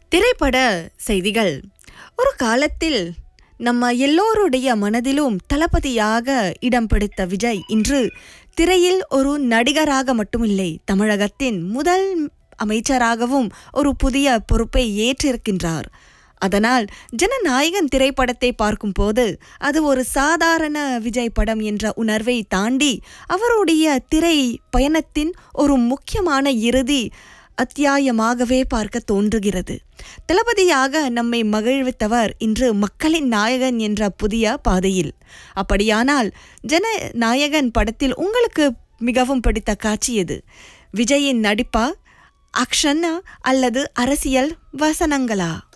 திரைப்பட செய்திகள் ஒரு காலத்தில் நம்ம எல்லோருடைய மனதிலும் தளபதியாக இடம் பிடித்த விஜய் இன்று திரையில் ஒரு நடிகராக மட்டுமில்லை தமிழகத்தின் முதல் அமைச்சராகவும் ஒரு புதிய பொறுப்பை ஏற்றிருக்கின்றார் அதனால் ஜனநாயகன் திரைப்படத்தை பார்க்கும்போது அது ஒரு சாதாரண விஜய் படம் என்ற உணர்வை தாண்டி அவருடைய திரை பயணத்தின் ஒரு முக்கியமான இறுதி அத்தியாயமாகவே பார்க்க தோன்றுகிறது தளபதியாக நம்மை மகிழ்வித்தவர் இன்று மக்களின் நாயகன் என்ற புதிய பாதையில் அப்படியானால் ஜனநாயகன் படத்தில் உங்களுக்கு மிகவும் பிடித்த காட்சி எது விஜயின் நடிப்பா ஆக்ஷனா அல்லது அரசியல் வசனங்களா